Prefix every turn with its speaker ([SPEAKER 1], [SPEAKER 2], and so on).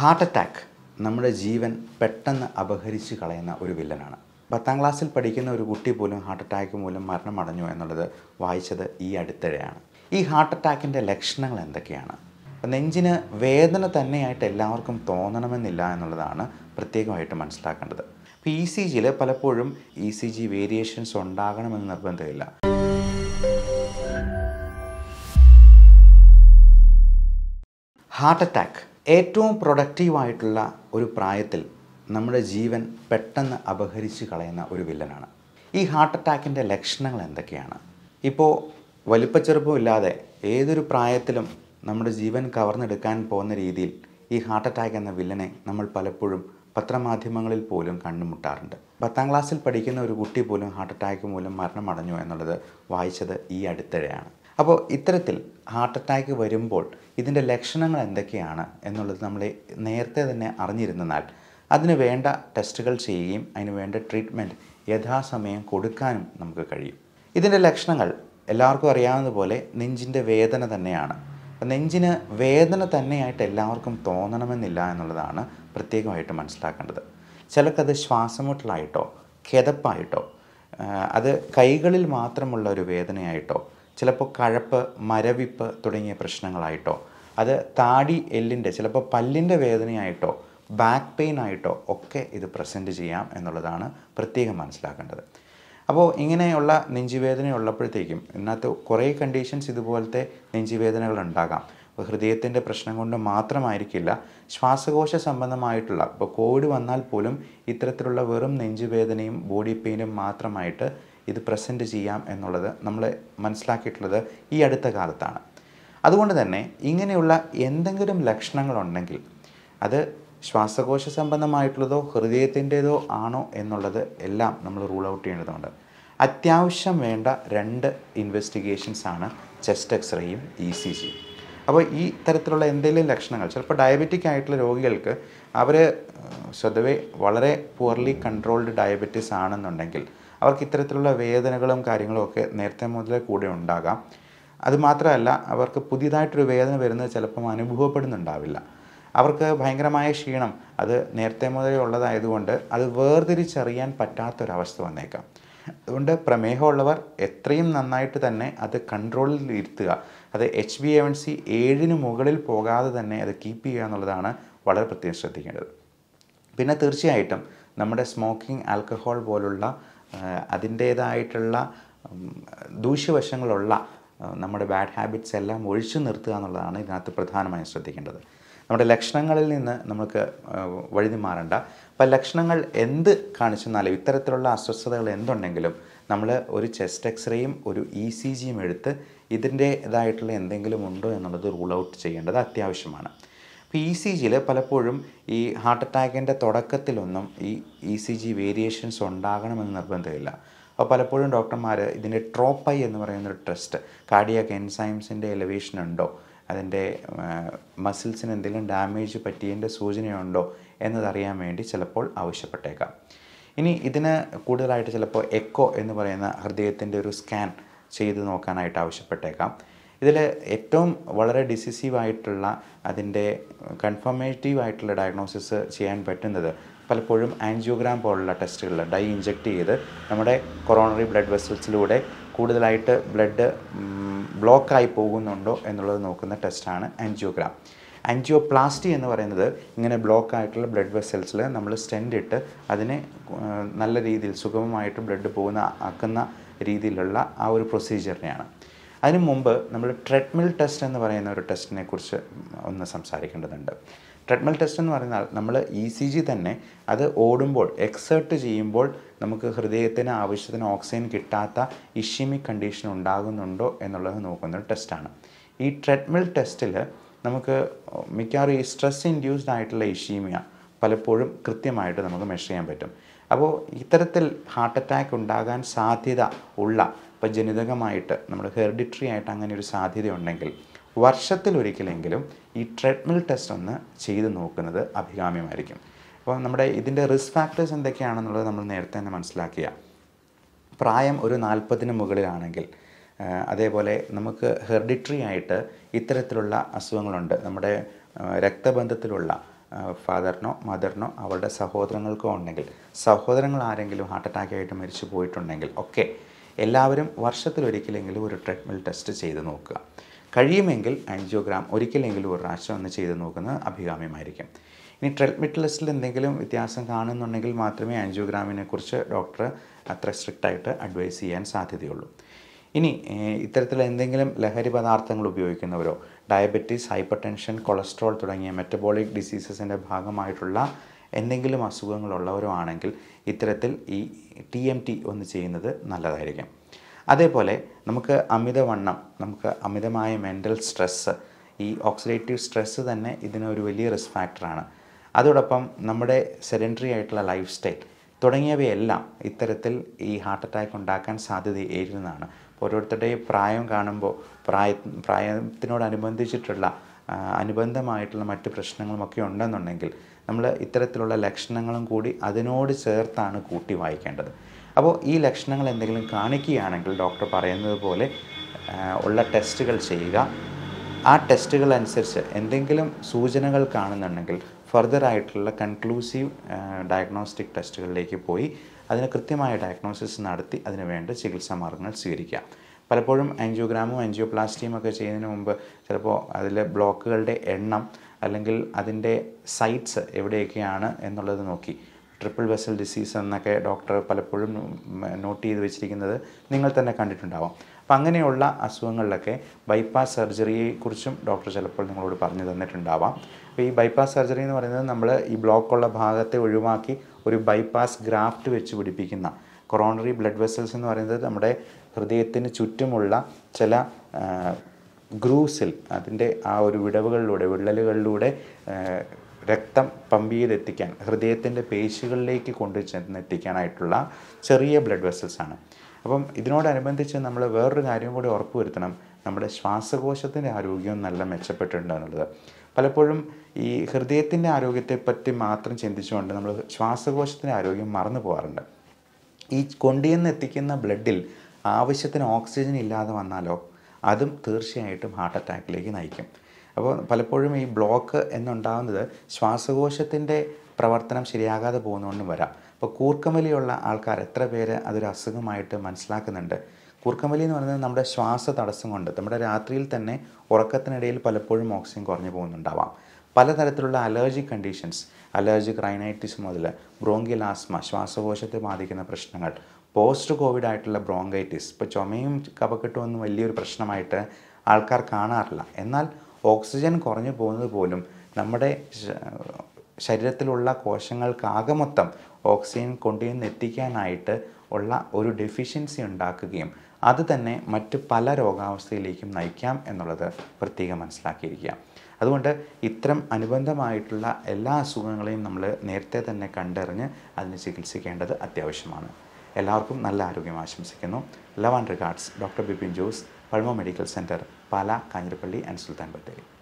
[SPEAKER 1] heart attack നമ്മുടെ ജീവൻ പെട്ടെന്ന് അപഹരിച്ച് കളയുന്ന ഒരു വില്ലനാണ് പത്താം ക്ലാസ്സിൽ പഠിക്കുന്ന ഒരു കുട്ടി പോലും ഹാർട്ട് അറ്റാക്ക് മൂലം മരണമടഞ്ഞു എന്നുള്ളത് വായിച്ചത് ഈ അടുത്തിടെയാണ് ഈ ഹാർട്ട് അറ്റാക്കിൻ്റെ ലക്ഷണങ്ങൾ എന്തൊക്കെയാണ് നെഞ്ചിന് വേദന തന്നെയായിട്ട് എല്ലാവർക്കും തോന്നണമെന്നില്ല എന്നുള്ളതാണ് പ്രത്യേകമായിട്ട് മനസ്സിലാക്കേണ്ടത് ഇപ്പോൾ ഇ സി ജിയിൽ പലപ്പോഴും ഇ സി ജി വേരിയേഷൻസ് ഉണ്ടാകണമെന്ന് നിർബന്ധമില്ല ഹാർട്ട് അറ്റാക്ക് ഏറ്റവും പ്രൊഡക്റ്റീവായിട്ടുള്ള ഒരു പ്രായത്തിൽ നമ്മുടെ ജീവൻ പെട്ടെന്ന് അപഹരിച്ച് കളയുന്ന ഒരു വില്ലനാണ് ഈ ഹാർട്ട് അറ്റാക്കിൻ്റെ ലക്ഷണങ്ങൾ എന്തൊക്കെയാണ് ഇപ്പോൾ വലിപ്പച്ചെറുപ്പമില്ലാതെ ഏതൊരു പ്രായത്തിലും നമ്മുടെ ജീവൻ കവർന്നെടുക്കാൻ പോകുന്ന രീതിയിൽ ഈ ഹാർട്ട് അറ്റാക്ക് എന്ന വില്ലനെ നമ്മൾ പലപ്പോഴും പത്രമാധ്യമങ്ങളിൽ പോലും കണ്ടുമുട്ടാറുണ്ട് പത്താം ക്ലാസ്സിൽ പഠിക്കുന്ന ഒരു കുട്ടി പോലും ഹാർട്ട് അറ്റാക്ക് മൂലം മരണമടഞ്ഞു എന്നുള്ളത് വായിച്ചത് ഈ അടുത്തിടെയാണ് അപ്പോൾ ഇത്തരത്തിൽ ഹാർട്ട് അറ്റാക്ക് വരുമ്പോൾ ഇതിൻ്റെ ലക്ഷണങ്ങൾ എന്തൊക്കെയാണ് എന്നുള്ളത് നമ്മൾ നേരത്തെ തന്നെ അറിഞ്ഞിരുന്നാൽ അതിന് വേണ്ട ടെസ്റ്റുകൾ ചെയ്യുകയും അതിന് വേണ്ട ട്രീറ്റ്മെൻറ്റ് യഥാസമയം കൊടുക്കാനും നമുക്ക് കഴിയും ഇതിൻ്റെ ലക്ഷണങ്ങൾ എല്ലാവർക്കും അറിയാവുന്നതുപോലെ നെഞ്ചിൻ്റെ വേദന തന്നെയാണ് അപ്പം നെഞ്ചിന് വേദന തന്നെയായിട്ട് എല്ലാവർക്കും തോന്നണമെന്നില്ല എന്നുള്ളതാണ് പ്രത്യേകമായിട്ട് മനസ്സിലാക്കേണ്ടത് ചിലർക്കത് ശ്വാസമുട്ടലായിട്ടോ കിതപ്പായിട്ടോ അത് കൈകളിൽ മാത്രമുള്ള ഒരു വേദനയായിട്ടോ ചിലപ്പോൾ കഴപ്പ് മരവിപ്പ് തുടങ്ങിയ പ്രശ്നങ്ങളായിട്ടോ അത് താടി എല്ലിൻ്റെ ചിലപ്പോൾ പല്ലിൻ്റെ വേദനയായിട്ടോ ബാക്ക് പെയിൻ ആയിട്ടോ ഒക്കെ ഇത് പ്രസൻറ്റ് ചെയ്യാം എന്നുള്ളതാണ് പ്രത്യേകം മനസ്സിലാക്കേണ്ടത് അപ്പോൾ ഇങ്ങനെയുള്ള നെഞ്ചുവേദന ഉള്ളപ്പോഴത്തേക്കും ഇതിനകത്ത് കുറേ കണ്ടീഷൻസ് ഇതുപോലത്തെ നെഞ്ചുവേദനകൾ ഉണ്ടാകാം ഇപ്പോൾ ഹൃദയത്തിൻ്റെ പ്രശ്നം കൊണ്ട് മാത്രമായിരിക്കില്ല ശ്വാസകോശ സംബന്ധമായിട്ടുള്ള ഇപ്പോൾ കോവിഡ് വന്നാൽ പോലും ഇത്തരത്തിലുള്ള വെറും നെഞ്ചുവേദനയും ബോഡി പെയിനും മാത്രമായിട്ട് ഇത് പ്രസൻറ്റ് ചെയ്യാം എന്നുള്ളത് നമ്മൾ മനസ്സിലാക്കിയിട്ടുള്ളത് ഈ അടുത്ത കാലത്താണ് അതുകൊണ്ട് തന്നെ ഇങ്ങനെയുള്ള എന്തെങ്കിലും ലക്ഷണങ്ങളുണ്ടെങ്കിൽ അത് ശ്വാസകോശ സംബന്ധമായിട്ടുള്ളതോ ഹൃദയത്തിൻ്റേതോ ആണോ എന്നുള്ളത് എല്ലാം നമ്മൾ റൂൾ ഔട്ട് ചെയ്യേണ്ടതുണ്ട് അത്യാവശ്യം വേണ്ട രണ്ട് ഇൻവെസ്റ്റിഗേഷൻസ് ആണ് ചെസ്റ്റ് എക്സ്റേയും ഇ സി ജിയും അപ്പോൾ ഈ തരത്തിലുള്ള എന്തെങ്കിലും ലക്ഷണങ്ങൾ ചിലപ്പോൾ ഡയബറ്റിക് ആയിട്ടുള്ള രോഗികൾക്ക് അവർ സ്വതവേ വളരെ പുവർലി കൺട്രോൾഡ് ഡയബറ്റീസ് ആണെന്നുണ്ടെങ്കിൽ അവർക്ക് ഇത്തരത്തിലുള്ള വേദനകളും കാര്യങ്ങളും ഒക്കെ നേരത്തെ മുതലേ കൂടെ ഉണ്ടാകാം അതുമാത്രമല്ല അവർക്ക് പുതിയതായിട്ടൊരു വേദന വരുന്നത് ചിലപ്പം അനുഭവപ്പെടുന്നുണ്ടാവില്ല അവർക്ക് ഭയങ്കരമായ ക്ഷീണം അത് നേരത്തെ മുതലേ ഉള്ളതായതുകൊണ്ട് അത് വേർതിരിച്ചറിയാൻ പറ്റാത്തൊരവസ്ഥ വന്നേക്കാം അതുകൊണ്ട് പ്രമേഹമുള്ളവർ എത്രയും നന്നായിട്ട് തന്നെ അത് കൺട്രോളിൽ ഇരുത്തുക അത് എച്ച് ബി എവൻ സി ഏഴിന് മുകളിൽ പോകാതെ തന്നെ അത് കീപ്പ് ചെയ്യുക എന്നുള്ളതാണ് വളരെ പ്രത്യേകം ശ്രദ്ധിക്കേണ്ടത് പിന്നെ തീർച്ചയായിട്ടും നമ്മുടെ സ്മോക്കിംഗ് ആൽക്കഹോൾ പോലുള്ള അതിൻ്റേതായിട്ടുള്ള ദൂഷ്യവശങ്ങളുള്ള നമ്മുടെ ബാഡ് ഹാബിറ്റ്സ് എല്ലാം ഒഴിച്ചു നിർത്തുക എന്നുള്ളതാണ് ഇതിനകത്ത് പ്രധാനമായും ശ്രദ്ധിക്കേണ്ടത് നമ്മുടെ ലക്ഷണങ്ങളിൽ നിന്ന് നമുക്ക് വഴുതി മാറണ്ട അപ്പം ലക്ഷണങ്ങൾ എന്ത് കാണിച്ചെന്നാലും ഇത്തരത്തിലുള്ള അസ്വസ്ഥതകൾ എന്തുണ്ടെങ്കിലും നമ്മൾ ഒരു ചെസ്റ്റ് എക്സ്റേയും ഒരു ഇ സി ജിയും എടുത്ത് ഇതിൻ്റേതായിട്ടുള്ള എന്തെങ്കിലും ഉണ്ടോ എന്നുള്ളത് റൂൾ ഔട്ട് ചെയ്യേണ്ടത് അത്യാവശ്യമാണ് അപ്പോൾ ഇ സി ജിയിൽ പലപ്പോഴും ഈ ഹാർട്ട് അറ്റാക്കിൻ്റെ തുടക്കത്തിലൊന്നും ഈ ഇ സി ജി വേരിയേഷൻസ് ഉണ്ടാകണമെന്ന് നിർബന്ധമില്ല അപ്പോൾ പലപ്പോഴും ഡോക്ടർമാർ ഇതിൻ്റെ ട്രോപ്പൈ എന്ന് പറയുന്ന ഒരു ടെസ്റ്റ് കാർഡിയാക് എൻസൈംസിൻ്റെ എലവേഷൻ ഉണ്ടോ അതിൻ്റെ മസിൽസിന് എന്തെങ്കിലും ഡാമേജ് പറ്റിയതിൻ്റെ സൂചനയുണ്ടോ എന്നതറിയാൻ വേണ്ടി ചിലപ്പോൾ ആവശ്യപ്പെട്ടേക്കാം ഇനി ഇതിന് കൂടുതലായിട്ട് ചിലപ്പോൾ എക്കോ എന്ന് പറയുന്ന ഹൃദയത്തിൻ്റെ ഒരു സ്കാൻ ചെയ്ത് നോക്കാനായിട്ട് ആവശ്യപ്പെട്ടേക്കാം ഇതിൽ ഏറ്റവും വളരെ ഡിസിസീവ് ആയിട്ടുള്ള അതിൻ്റെ കൺഫർമേറ്റീവ് ആയിട്ടുള്ള ഡയഗ്നോസിസ് ചെയ്യാൻ പറ്റുന്നത് പലപ്പോഴും ആൻജിയോഗ്രാം പോലുള്ള ടെസ്റ്റുകൾ ഡൈ ഇഞ്ചെക്ട് ചെയ്ത് നമ്മുടെ കൊറോണറി ബ്ലഡ് വെസൽസിലൂടെ കൂടുതലായിട്ട് ബ്ലഡ് ബ്ലോക്കായി പോകുന്നുണ്ടോ എന്നുള്ളത് നോക്കുന്ന ടെസ്റ്റാണ് ആൻജിയോഗ്രാം ആൻജിയോപ്ലാസ്റ്റി എന്ന് പറയുന്നത് ഇങ്ങനെ ബ്ലോക്ക് ആയിട്ടുള്ള ബ്ലഡ് വെസൽസിൽ നമ്മൾ സ്റ്റെൻഡ് ഇട്ട് അതിനെ നല്ല രീതിയിൽ സുഗമമായിട്ട് ബ്ലഡ് പോകുന്ന ആക്കുന്ന രീതിയിലുള്ള ആ ഒരു പ്രൊസീജിയറിനെയാണ് അതിനു മുമ്പ് നമ്മൾ ട്രെഡ്മിൽ ടെസ്റ്റ് എന്ന് പറയുന്ന ഒരു ടെസ്റ്റിനെ കുറിച്ച് ഒന്ന് സംസാരിക്കേണ്ടതുണ്ട് ട്രെഡ്മിൽ ടെസ്റ്റ് എന്ന് പറഞ്ഞാൽ നമ്മൾ ഇ സി ജി തന്നെ അത് ഓടുമ്പോൾ എക്സേർട്ട് ചെയ്യുമ്പോൾ നമുക്ക് ഹൃദയത്തിന് ആവശ്യത്തിന് ഓക്സിജൻ കിട്ടാത്ത ഇഷ്യമി കണ്ടീഷൻ ഉണ്ടാകുന്നുണ്ടോ എന്നുള്ളത് നോക്കുന്ന ഒരു ടെസ്റ്റാണ് ഈ ട്രെഡ്മിൽ ടെസ്റ്റിൽ നമുക്ക് മിക്കവാറും ഈ സ്ട്രെസ് ഇൻഡ്യൂസ്ഡ് ആയിട്ടുള്ള ഇഷീമിയ പലപ്പോഴും കൃത്യമായിട്ട് നമുക്ക് മെഷർ ചെയ്യാൻ പറ്റും അപ്പോൾ ഇത്തരത്തിൽ ഹാർട്ട് അറ്റാക്ക് ഉണ്ടാകാൻ സാധ്യത ഉള്ള ഇപ്പോൾ ജനിതകമായിട്ട് നമ്മൾ ഹെറിഡിറ്ററി ആയിട്ട് അങ്ങനെ ഒരു സാധ്യതയുണ്ടെങ്കിൽ വർഷത്തിലൊരിക്കലെങ്കിലും ഈ ട്രെഡ്മിൽ ടെസ്റ്റ് ഒന്ന് ചെയ്ത് നോക്കുന്നത് അഭികാമ്യമായിരിക്കും അപ്പോൾ നമ്മുടെ ഇതിൻ്റെ റിസ്ക് ഫാക്ടേഴ്സ് എന്തൊക്കെയാണെന്നുള്ളത് നമ്മൾ നേരത്തെ തന്നെ മനസ്സിലാക്കിയ പ്രായം ഒരു നാൽപ്പതിന് മുകളിലാണെങ്കിൽ ആ, അതേപോലെ നമുക്ക് ഹെറിഡിറ്ററി ആയിട്ട് ഇത്തരത്തിലുള്ള അസുഖങ്ങളുണ്ട് നമ്മുടെ ആ, രക്തബന്ധത്തിലുള്ള ഫാദറിനോ മദറിനോ അവരുടെ സഹോദരങ്ങൾക്കോ ഉണ്ടെങ്കിൽ സഹോദരങ്ങൾ ആരെങ്കിലും ഹാർട്ട് അറ്റാക്ക് ആയിട്ട് മരിച്ചു പോയിട്ടുണ്ടെങ്കിൽ ഒക്കെ എല്ലാവരും വർഷത്തിലൊരിക്കലെങ്കിലും ഒരു ട്രെഡ്മിൽ ടെസ്റ്റ് ചെയ്ത് നോക്കുക കഴിയുമെങ്കിൽ ആൻജിയോഗ്രാം ഒരിക്കലെങ്കിലും ഒരു പ്രാവശ്യം ഒന്ന് ചെയ്ത് നോക്കുന്നത് അഭികാമ്യമായിരിക്കും ഇനി ട്രെഡ്മിൽ ടെസ്റ്റിൽ എന്തെങ്കിലും വ്യത്യാസം കാണുന്നുണ്ടെങ്കിൽ മാത്രമേ ആൻജിയോഗ്രാമിനെ കുറിച്ച് ഡോക്ടർ അത്ര സ്ട്രിക്റ്റ് ആയിട്ട് അഡ്വൈസ് ചെയ്യാൻ സാധ്യതയുള്ളൂ ഇനി ഏഹ്, ഇത്തരത്തിൽ എന്തെങ്കിലും ലഹരി പദാർത്ഥങ്ങൾ ഉപയോഗിക്കുന്നവരോ ഡയബറ്റീസ് ഹൈപ്പർ ടെൻഷൻ കൊളസ്ട്രോൾ തുടങ്ങിയ മെറ്റബോളിക് ഡിസീസസിൻ്റെ ഭാഗമായിട്ടുള്ള എന്തെങ്കിലും അസുഖങ്ങളുള്ളവരോ ആണെങ്കിൽ ഇത്തരത്തിൽ ഈ ടി എം ടി ഒന്ന് ചെയ്യുന്നത് നല്ലതായിരിക്കും അതേപോലെ നമുക്ക് അമിതവണ്ണം നമുക്ക് അമിതമായ മെൻ്റൽ സ്ട്രെസ്സ് ഈ ഓക്സിഡേറ്റീവ് സ്ട്രെസ്സ് തന്നെ ഇതിനൊരു വലിയ റിസ്ക് ഫാക്ടറാണ് അതോടൊപ്പം നമ്മുടെ സെഡൻറ്ററി ആയിട്ടുള്ള ലൈഫ് സ്റ്റൈൽ തുടങ്ങിയവയെല്ലാം ഇത്തരത്തിൽ ഈ ഹാർട്ട് അറ്റാക്ക് ഉണ്ടാക്കാൻ സാധ്യത ഏറുന്നതാണ് അപ്പോൾ ഓരോരുത്തരുടെയും പ്രായം കാണുമ്പോൾ പ്രായ പ്രായത്തിനോടനുബന്ധിച്ചിട്ടുള്ള ആ, അനുബന്ധമായിട്ടുള്ള മറ്റ് പ്രശ്നങ്ങളുമൊക്കെ ഉണ്ടെന്നുണ്ടെങ്കിൽ നമ്മൾ ഇത്തരത്തിലുള്ള ലക്ഷണങ്ങളും കൂടി അതിനോട് ചേർത്താണ് കൂട്ടി വായിക്കേണ്ടത് അപ്പോൾ ഈ ലക്ഷണങ്ങൾ എന്തെങ്കിലും കാണിക്കുകയാണെങ്കിൽ ഡോക്ടർ പറയുന്നത് പോലെ ആ, ഉള്ള ടെസ്റ്റുകൾ ചെയ്യുക ആ ടെസ്റ്റുകൾ അനുസരിച്ച് എന്തെങ്കിലും സൂചനകൾ കാണുന്നുണ്ടെങ്കിൽ ഫർദർ ആയിട്ടുള്ള കൺക്ലൂസീവ് ഡയഗ്നോസ്റ്റിക് ടെസ്റ്റുകളിലേക്ക് പോയി അതിന് കൃത്യമായ ഡയഗ്നോസിസ് നടത്തി അതിന് വേണ്ട ചികിത്സാ മാർഗങ്ങൾ സ്വീകരിക്കുക പലപ്പോഴും ആൻജിയോഗ്രാമും ആൻജിയോപ്ലാസ്റ്റിയും ഒക്കെ ചെയ്യുന്നതിന് മുമ്പ് ചിലപ്പോൾ അതിൽ ബ്ലോക്കുകളുടെ എണ്ണം അല്ലെങ്കിൽ അതിൻ്റെ സൈറ്റ്സ് എവിടെയൊക്കെയാണ് എന്നുള്ളത് നോക്കി ട്രിപ്പിൾ വെസൽ ഡിസീസ് എന്നൊക്കെ ഡോക്ടർ പലപ്പോഴും നോട്ട് ചെയ്ത് വെച്ചിരിക്കുന്നത് നിങ്ങൾ തന്നെ കണ്ടിട്ടുണ്ടാവാം അപ്പം അങ്ങനെയുള്ള അസുഖങ്ങളിലൊക്കെ ബൈപ്പാസ് സർജറിയെക്കുറിച്ചും ഡോക്ടർ ചിലപ്പോൾ നിങ്ങളോട് പറഞ്ഞു തന്നിട്ടുണ്ടാവാം അപ്പോൾ ഈ ബൈപ്പാസ് സർജറി എന്ന് പറയുന്നത് നമ്മൾ ഈ ബ്ലോക്കുള്ള ഭാഗത്തെ ഒഴിവാക്കി ഒരു ബൈപ്പാസ് ഗ്രാഫ്റ്റ് വെച്ച് പിടിപ്പിക്കുന്ന കൊറോണറി ബ്ലഡ് വെസൽസ് എന്ന് പറയുന്നത് നമ്മുടെ ഹൃദയത്തിന് ചുറ്റുമുള്ള ചില ആ, ഗ്രൂസിൽ അതിൻ്റെ ആ ഒരു വിടവുകളിലൂടെ വിള്ളലുകളിലൂടെ ആ, രക്തം പമ്പ് ചെയ്തെത്തിക്കാൻ ഹൃദയത്തിൻ്റെ പേശികളിലേക്ക് കൊണ്ടു ചെന്നെത്തിക്കാനായിട്ടുള്ള ചെറിയ ബ്ലഡ് വെസൽസ് ആണ് അപ്പം ഇതിനോടനുബന്ധിച്ച് നമ്മൾ വേറൊരു കാര്യം കൂടി ഉറപ്പുവരുത്തണം നമ്മുടെ ശ്വാസകോശത്തിൻ്റെ ആരോഗ്യം നല്ല മെച്ചപ്പെട്ടിട്ടുണ്ട് എന്നുള്ളത് പലപ്പോഴും ഈ ഹൃദയത്തിൻ്റെ ആരോഗ്യത്തെപ്പറ്റി മാത്രം ചിന്തിച്ചുകൊണ്ട് നമ്മൾ ശ്വാസകോശത്തിൻ്റെ ആരോഗ്യം മറന്നു പോകാറുണ്ട് ഈ കൊണ്ടുചെന്ന് എത്തിക്കുന്ന ബ്ലഡിൽ ആവശ്യത്തിന് ഓക്സിജൻ ഇല്ലാതെ വന്നാലോ അതും തീർച്ചയായിട്ടും ഹാർട്ട് അറ്റാക്കിലേക്ക് നയിക്കും അപ്പോൾ പലപ്പോഴും ഈ ബ്ലോക്ക് എന്നുണ്ടാകുന്നത് ശ്വാസകോശത്തിൻ്റെ പ്രവർത്തനം ശരിയാകാതെ പോകുന്നതുകൊണ്ടും വരാം അപ്പോൾ കൂർക്കമലിയുള്ള ആൾക്കാർ എത്ര പേര് അതൊരു അസുഖമായിട്ട് മനസ്സിലാക്കുന്നുണ്ട് കൂർക്കമലി എന്ന് പറയുന്നത് നമ്മുടെ ശ്വാസ തടസ്സം കൊണ്ട് നമ്മുടെ രാത്രിയിൽ തന്നെ ഉറക്കത്തിനിടയിൽ പലപ്പോഴും ഓക്സിജൻ കുറഞ്ഞു പോകുന്നുണ്ടാവാം പലതരത്തിലുള്ള അലർജി കണ്ടീഷൻസ് അലർജിക് റൈനൈറ്റിസ് മുതൽ ബ്രോങ്കിയൽ ആസ്മ ശ്വാസകോശത്തെ ബാധിക്കുന്ന പ്രശ്നങ്ങൾ പോസ്റ്റ് കോവിഡ് ആയിട്ടുള്ള ബ്രോങ്കൈറ്റിസ് ഇപ്പോൾ ചുമയും കഫക്കെട്ടും ഒന്നും വലിയൊരു പ്രശ്നമായിട്ട് ആൾക്കാർ കാണാറില്ല എന്നാൽ ഓക്സിജൻ കുറഞ്ഞു പോകുന്നത് പോലും നമ്മുടെ ശ- ശരീരത്തിലുള്ള കോശങ്ങൾക്കാകെ മൊത്തം ഓക്സിജൻ കൊണ്ടുവന്ന് എത്തിക്കാനായിട്ട് ഉള്ള ഒരു ഡെഫിഷ്യൻസി ഉണ്ടാക്കുകയും അത് തന്നെ മറ്റ് പല രോഗാവസ്ഥയിലേക്കും നയിക്കാം എന്നുള്ളത് പ്രത്യേകം മനസ്സിലാക്കിയിരിക്കുക അതുകൊണ്ട് ഇത്തരം അനുബന്ധമായിട്ടുള്ള എല്ലാ അസുഖങ്ങളെയും നമ്മൾ നേരത്തെ തന്നെ കണ്ടറിഞ്ഞ് അതിന് ചികിത്സിക്കേണ്ടത് അത്യാവശ്യമാണ് എല്ലാവർക്കും നല്ല ആരോഗ്യം ആശംസിക്കുന്നു love and regards doctor Bipin Jose Pulmo medical centre Pala Kanjirappally and Sultan Bathery